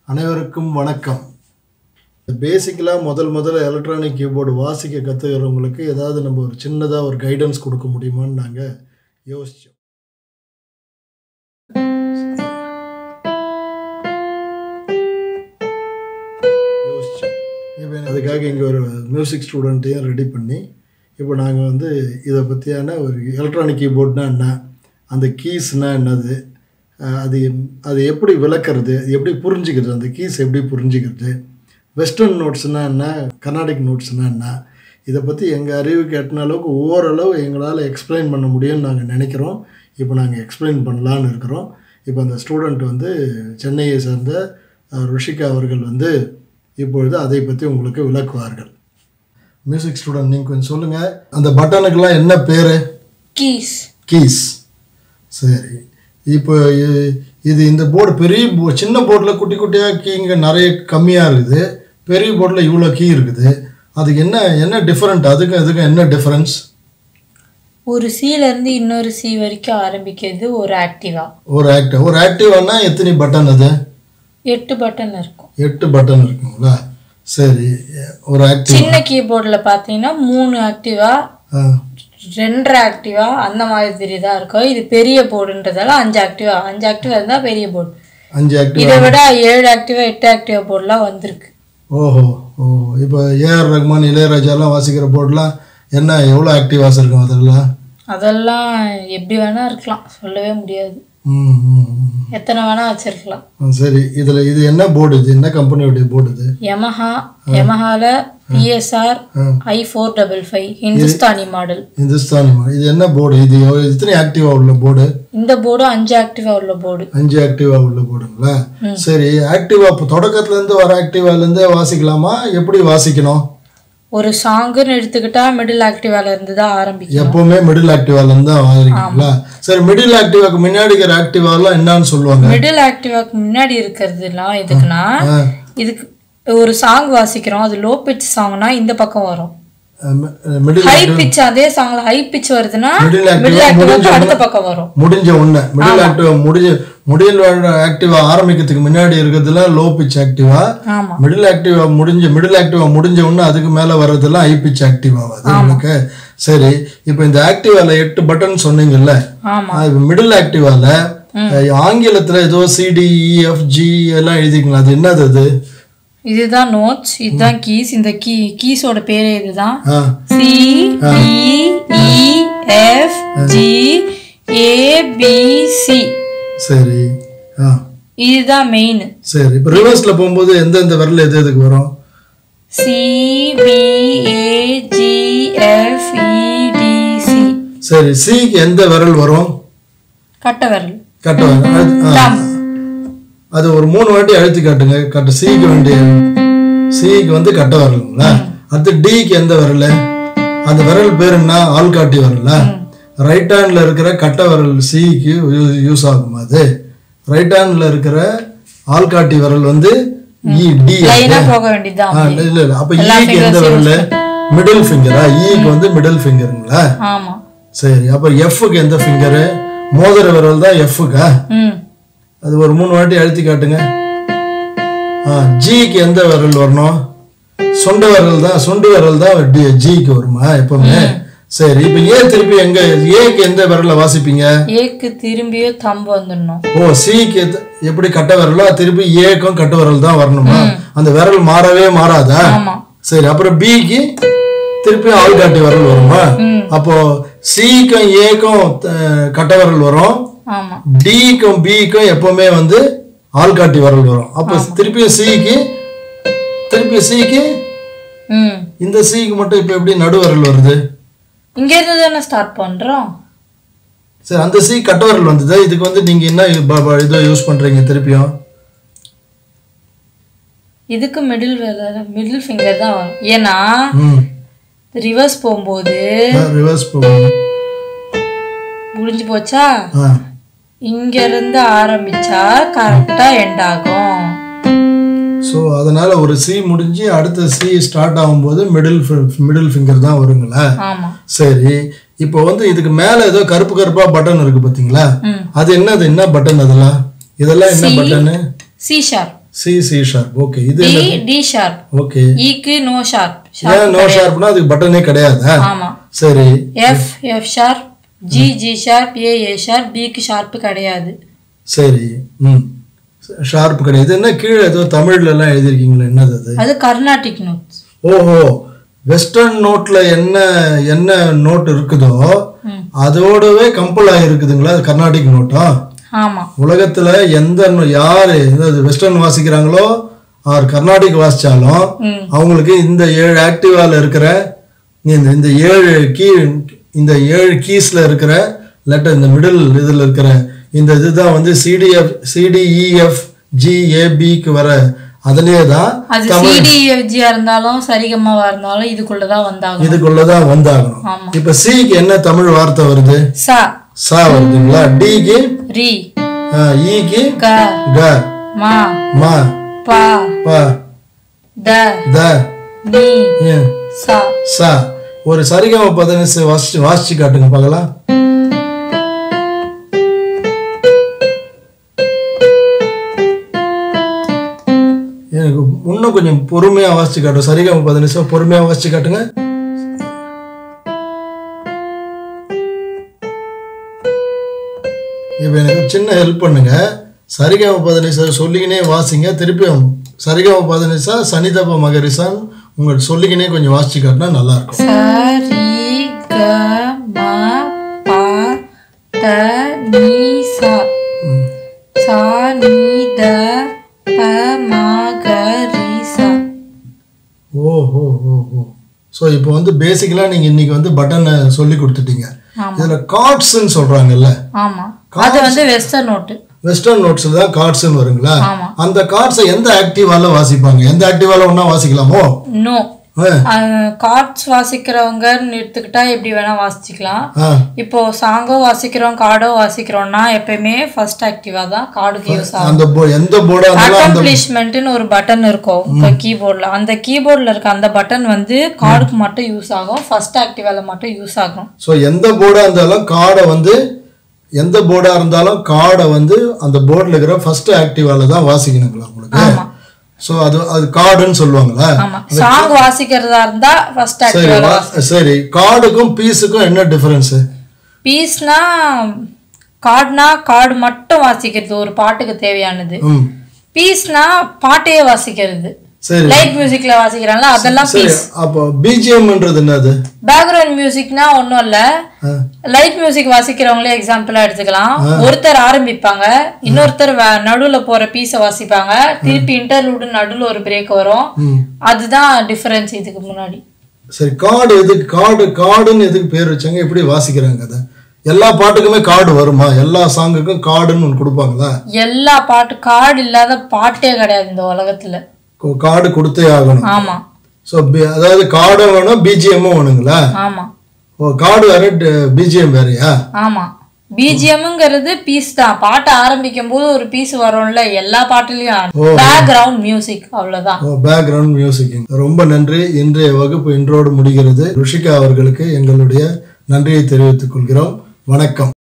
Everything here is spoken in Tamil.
அனைவருக்கும் வணக்கம் பேசிக்கலாக முதல் முதல்ல எலக்ட்ரானிக் கீபோர்டு வாசிக்க கற்றுக்கிறவங்களுக்கு ஏதாவது நம்ம ஒரு சின்னதாக ஒரு கைடன்ஸ் கொடுக்க முடியுமான்னு நாங்கள் யோசித்தோம் யோசித்தோம் இப்போ அதுக்காக இங்கே ஒரு மியூசிக் ஸ்டூடெண்ட்டையும் ரெடி பண்ணி இப்போ நாங்கள் வந்து இதை பற்றியான ஒரு எலக்ட்ரானிக் கீபோர்ட்னா என்ன அந்த கீஸ்னால் என்னது அஹ் அது அது எப்படி விளக்குறது அது எப்படி புரிஞ்சுக்கிறது அந்த கீஸ் எப்படி புரிஞ்சுக்கிறது வெஸ்டர்ன் நோட்ஸ்னால் என்ன கர்நாடிக் நோட்ஸ்னால் என்ன இதை பற்றி எங்கள் அறிவுக்கு எட்டின அளவுக்கு ஓரளவு எங்களால் எக்ஸ்பிளைன் பண்ண முடியும்னு நாங்கள் நினைக்கிறோம் இப்போ நாங்கள் எக்ஸ்பிளைன் பண்ணலான்னு இருக்கிறோம் இப்போ அந்த ஸ்டூடெண்ட் வந்து சென்னையை சேர்ந்த அஹ், ருஷிகா அவர்கள் வந்து இப்பொழுது அதை பற்றி உங்களுக்கு விளக்குவார்கள் மியூசிக் ஸ்டூடெண்ட் நீங்கள் கொஞ்சம் சொல்லுங்கள் அந்த பட்டனுக்கெல்லாம் என்ன பேர் கீஸ் கீஸ் சரி இப்போ இ- இது இந்த போர்டு பெரிய போ சின்ன போர்டில் குட்டி குட்டியாக கீங்க நிறைய கம்மியாக இருக்குது பெரிய போர்டில் இவ்வளோ கீ இருக்குது அதுக்கு என்ன என்ன டிஃப்ரெண்ட் அதுக்கும் இதுக்கும் என்ன டிஃப்ரென்ஸ் ஒரு C-ல இருந்து இன்னொரு சி வரைக்கும் ஆரம்பிக்கிறது ஒரு ஆக்டிவா ஒரு ஆக்டிவ் ஒரு ஆக்டிவானா எத்தனை பட்டன் அது எட்டு பட்டன் இருக்கும் எட்டு பட்டன் இருக்குங்களா சரி ஒரு ஆக்டிவ் சின்ன கீபோர்டில் பார்த்தீங்கன்னா மூணு ஆக்டிவா ரெண்டரை ஆக்டிவா அந்த மாதிரி தான் இருக்கும் இது பெரிய போர்டுன்றதால அஞ்சு ஆக்டிவா அஞ்சு ஆக்டிவா இருந்தால் பெரிய போர்டு அஞ்சு ஆக்டிவ் இதை விட ஏழு ஆக்டிவா எட்டு ஆக்டிவா போர்டுலாம் வந்திருக்கு ஓஹோ ஓ இப்போ ஏஆர் ரஹ்மான் இளையராஜாலாம் வாசிக்கிற போர்டெலாம் என்ன எவ்வளோ ஆக்டிவாஸ் இருக்கும் அதெல்லாம் அதெல்லாம் எப்படி வேணா இருக்கலாம் சொல்லவே முடியாது ம் ம் ம் எத்தனை வேணா வச்சிருக்கலாம் ஆ, சரி இதில் இது என்ன போர்டு இது என்ன கம்பெனியோடைய போர்டு இது யமஹா யமஹால PSR I four double five Hindustani model Hindustani மா- இது என்ன போர்டு இது எவ்வளவு- எத்தனை ஆக்டிவாக உள்ள போர்டு இந்த போர்டு அஞ்சு ஆக்டிவா உள்ள போர்டு அஞ்சு ஆக்டிவாக உள்ள போர்டுங்களா சரி ஆக்டிவா இப்போ தொடக்கத்துலேருந்து வர ஆக்டிவாலேருந்தே வாசிக்கலாமா எப்படி வாசிக்கணும் ஒரு சாங்குன்னு எடுத்துக்கிட்டா மிடில் ஆக்டிவால இருந்து தான் ஆரம்பிக்கும் எப்பவுமே மிடில் ஆக்டிவாலேருந்து தான் வாசிக்கிறீங்களா சரி மிடில் ஆக்டிவாக்கு முன்னாடி இருக்கிற ஆக்டிவாலாம் என்னன்னு சொல்லுவாங்க மிடில் ஆக்டிவாக்கு முன்னாடி இருக்கிறதுலாம் எதுக்குன்னா ஆ. இதுக்கு ஒரு சாங் வாசிக்கிறோம் அது லோ பிச் சாங்னா இந்த பக்கம் வரும் மிடில் ஹை பிச் அதே சாங்ல ஹை பிச் வருதுன்னா மிடில் மிடில் ஆக்டிவா ஆக்டிவாக்கு அடுத்த பக்கம் வரும் முடிஞ்ச ஒன்று மிடில் ஆக்டிவா முடிஞ்ச முடியல் ஆக்டிவா ஆரம்பிக்கிறதுக்கு முன்னாடி இருக்கிறதுலாம் லோ பிச் ஆக்டிவா ஆமா மிடில் ஆக்டிவா முடிஞ்ச மிடில் ஆக்டிவா முடிஞ்ச உடனே அதுக்கு மேலே வர்றதெல்லாம் ஹை பிச் ஆக்டிவா அது உங்களுக்கு சரி இப்போ இந்த ஆக்டிவால எட்டு பட்டன் சொன்னீங்கல்ல ஆமா அது மிடில் ஆக்டிவால ஆங்கிலத்தில் ஏதோ சிடிஇஎஃப் ஜி எல்லாம் எழுதிக்கலாம் அது என்னது அது இதுதான் நோட்ஸ் இதுதான் கீஸ் இந்த கீ கீஸோட பேரே இதுதான் ஆ C D E F G A B C சரி ஆ இதுதான் மெயின் சரி இப்போ ரிவர்ஸில் போகும்போது எந்தெந்த விரல் எது எதுக்கு வரும் C B A G F E D C சரி சிக்கு எந்த விரல் வரும் கட்டை விரல் கட்ட விரல் அது- ஆ. அது ஒரு மூணு வாட்டி அழுத்தி காட்டுங்க கட்ட சிக்கு வேண்டிய சிக்கு வந்து கட்ட விரலுங்களா அடுத்து டிக்கு எந்த விரல் அந்த விரல் பேர் என்ன ஆள்காட்டி விரலா ரைட் ஹேண்ட்ல இருக்கிற கட்ட விரல் சிக்கு யூஸ் ஆகும் அது ரைட் ஹேண்ட்ல இருக்கிற ஆள்காட்டி விரல் வந்து இ டி லைனா போக வேண்டியதுதான் ஆ, இல்ல இல்ல அப்ப ஈக்கு எந்த விரல் மிடில் ஃபிங்கரா ஈக்கு வந்து மிடில் ஃபிங்கருங்களா ஆமா சரி அப்ப எஃப்க்கு எந்த ஃபிங்கரு மோதிர விரல் தான் எஃப்க்கா ம் அது ஒரு மூணு வாட்டி அழுத்தி காட்டுங்க ஆ ஜிக்கு எந்த விரல் வரணும் சொண்ட விரல் தான் சொண்டு விரல் தான் டி- ஜிக்கு வருமா எப்பவுமே சரி இப்போ ஏ திருப்பி எங்க ஏக்கு எந்த விரல்ல வாசிப்பீங்க ஏக்கு திரும்பியும் தம்பு வந்துடணும் ஓ சிக்கு எத்த- எப்படி கட்ட விரலோ திருப்பி ஏக்கும் கட்ட விரல் தான் வரணுமா அந்த விரல் மாறவே மாறாதா ஆமா சரி அப்புறம் பிக்கு திருப்பி ஆள்காட்டி விரல் வருமா ம். அப்போ சிக்கும் ஏக்கும் அஹ், கட்ட விரல் வரும் ஆமா டிக்கும் பிக்கும் எப்பவுமே வந்து ஆள்காட்டி விரல் வரும் அப்போ திருப்பி சிக்கு திருப்பி சிக்கு ம் இந்த சிக்கு மட்டும் இப்போ எப்படி நடு விரல் வருது இங்க இருந்து தானே ஸ்டார்ட் பண்றோம் சரி அந்த சி கட்ட விரல் வந்தது இதுக்கு வந்து நீங்க என்ன இது ப- ப- இது யூஸ் பண்றீங்க திருப்பியும் இதுக்கு மிடில் மிடில் ஃபிங்கர் தான் வரும் ஏன்னா ம் ரிவர்ஸ் போகும்போது ரிவர்ஸ் போகணும் முடிஞ்சு போச்சா ஆ இங்க இருந்து ஆரம்பிச்சா கரெக்டா எண்ட் ஆகும் ஸோ அதனால ஒரு சி முடிஞ்சு அடுத்த சி ஸ்டார்ட் ஆகும்போது மிடில் மிடில் ஃபிங்கர் தான் வருங்களா ஆமா சரி இப்போ வந்து இதுக்கு மேல ஏதோ கருப்பு கருப்பா பட்டன் இருக்கு பாத்தீங்களா ம் அது என்னது என்ன பட்டன் அதெல்லாம் இதெல்லாம் என்ன button C sharp C C sharp okay இது டி டி ஷார்ப் ஓகே ஈக்கு நோ ஷார்ப் ஏன் நோ ஷார்ப்னா அதுக்கு பட்டனே கிடையாதா ஆமா சரி F F sharp G G sharp A A sharp பிக்கு ஷார்ப் கிடையாது சரி ம் ஷார்ப் கிடையாது என்ன கீழே ஏதோ தமிழ்ல எல்லாம் எழுதியிருக்கீங்களா என்னது அது அது கர்நாடிக் நோட்ஸ் ஓஹோ வெஸ்டர்ன் நோட்ல என்ன என்ன நோட் இருக்குதோ ம். அதோடவே கம்பல் ஆகிருக்குதுங்களா அது கர்நாடிக் நோட்டா ஆமா உலகத்துல எந்த நோ- யாரு அதாவது வெஸ்டர்ன் வாசிக்கிறாங்களோ ஆர் கர்நாடிக் வாசிச்சாலும் ம் அவங்களுக்கு இந்த ஏழு ஆக்டிவால இருக்கிற இந்த இந்த ஏழு கீ இந்த ஏழு கீஸ்ல இருக்கிற லெட்டர் இந்த மிடில் இதுல இருக்கிற இந்த இதுதான் வந்து சிடிஎஃப் சிடிஇஎஃப் ஜிஏபிக்கு வர அதுலயே தான் அது சிடிஎஃப்ஜியா இருந்தாலும் சரிகமாவா இருந்தாலும் இதுக்குள்ளதான் வந்தாகும் இதுக்குள்ளதான் வந்தாகணும் ஆமா இப்ப சிக்கு என்ன தமிழ் வார்த்தை வருது ச சா வருதுங்களா டிக்கு ரி ஈக்கு க க மா மா பா ப த த நீ ஏ, சா சா ஒரு சரிகம பதனிசை வாசிச்சு வாசிச்சு காட்டுங்க பார்க்கலாம் எனக்கு இன்னும் கொஞ்சம் பொறுமையா வாசிச்சு காட்டும் சரிகம பதனிசை பொறுமையா வாசிச்சு காட்டுங்க இப்போ எனக்கு ஒரு சின்ன ஹெல்ப் பண்ணுங்க சரிகம பதனிசா சொல்லிக்கினே வாசிங்க திருப்பியும் சரிகம பதனிசா சனிதப மகரிசான் உங்களுக்கு சொல்லிக்கினே கொஞ்சம் வாசிச்சு காட்டினா நல்லா இருக்கும் ச ரி க ம ப த நீ சா ம். சா நீ த ப ம க ரி சா ஓ ஓ ஓ ஓ ஸோ இப்போ வந்து பேசிக்கலாக நீங்கள் இன்னைக்கு வந்து பட்டனை சொல்லி கொடுத்துட்டீங்க ஆமா இதில் கார்ட்ஸ்ன்னு சொல்கிறாங்கல்ல ஆமா அது வந்து வெஸ்டர்ன் நோட்டு வெஸ்டர்ன் நோட்ஸில் தான் கார்ட்ஸ்ன்னு வருங்களா ஆமா அந்த கார்ட்ஸை எந்த ஆக்டிவால வாசிப்பாங்க எந்த ஆக்டிவால ஒன்றா வாசிக்கலாமோ நோ ஆ கார்ட்ஸ் வாசிக்கிறவங்கன்னு எடுத்துக்கிட்டா எப்படி வேணா வாசிச்சுக்கலாம் ஆ இப்போ சாங்கோ வாசிக்கிறோம் கார்டோ வாசிக்கிறோம்னா எப்பயுமே ஃபர்ஸ்ட் ஆக்டிவா தான் கார்டுக்கு யூஸ் ஆகும் அந்த போ எந்த போர்டாக இருந்தாலும் அந்த அக்கம்ப்ளிஷ்மெண்ட்னு ஒரு பட்டன் இருக்கும் கீபோர்டில் அந்த கீபோர்டில் இருக்க அந்த பட்டன் வந்து கார்டுக்கு மட்டும் யூஸ் ஆகும் ஃபர்ஸ்ட் ஆக்டிவால மட்டும் யூஸ் ஆகும் ஸோ எந்த போர்டாக இருந்தாலும் கார்டை வந்து எந்த போர்டாக இருந்தாலும் கார்டை வந்து அந்த போர்டில் இருக்கிற ஃபர்ஸ்ட் ஆக்டிவால தான் வாசிக்கணுங்களா உங்களுக்கு ஆமா ஸோ அது அது கார்டுன்னு சொல்லுவாங்களா ஆமா சாங் வாசிக்கிறதா இருந்தா ஃபர்ஸ்ட் சரி ஆக்டிவால வா- சரி கார்டுக்கும் பீஸுக்கும் என்ன டிஃபரன்ஸு பீஸ்னா கார்டுனா கார்டு மட்டும் வாசிக்கிறது ஒரு பாட்டுக்கு தேவையானது ம் பீஸ்னா பாட்டையே வாசிக்கிறது சரி லைட் மியூசிக்ல வாசிக்கிறாங்களா அதெல்லாம் சரி பீஸ் அப்போ பிஜிஎம்ன்றது என்னது பேக்ரவுண்ட் மியூசிக்னா ஒன்றும் இல்ல ஆ, லைட் மியூசிக் வாசிக்கிறவங்களே எக்ஸாம்பிளா எடுத்துக்கலாம் ஒருத்தர் ஆரம்பிப்பாங்க இன்னொருத்தர் வ- நடுவுல போற பீஸை வாசிப்பாங்க திருப்பி இன்டர்லூடு நடுவுல ஒரு பிரேக் வரும் ம் அதுதான் டிஃபரன்ஸ் இதுக்கு முன்னாடி சரி கார்டு எதுக்கு கார்டு கார்டுன்னு எதுக்கு பேர் வச்சாங்க எப்படி வாசிக்கிறாங்க அதை எல்லா பாட்டுக்குமே கார்டு வருமா எல்லா சாங்குக்கும் கார்டுன்னு ஒன்று கொடுப்பாங்களா எல்லா பாட்டு கார்டு இல்லாத பாட்டே கிடையாது இந்த உலகத்துல கார்டு கொடுத்தே ஆகணும் ஆமா ஸோ அதாவது கார்டும் வேணும் பிஜிஎம்மும் வேணுங்களா ஆமா ஓ கார்டு வேற பிஜிஎம் வேறயா ஆமா பிஜிஎம்ங்கிறது பீஸ் தான் பாட்டு ஆரம்பிக்கும் போது ஒரு பீஸ் வரும்ல எல்லா பாட்டுலயும் பேக்ரவுண்ட் மியூசிக் அவ்வளவுதான் ஓ பேக்ரவுண்ட் மியூசிக்கிங் ரொம்ப நன்றி இன்றைய வகுப்பு இன்றோடு முடிகிறது ருஷிகா அவர்களுக்கு எங்களுடைய நன்றியை தெரிவித்துக் கொள்கிறோம் வணக்கம்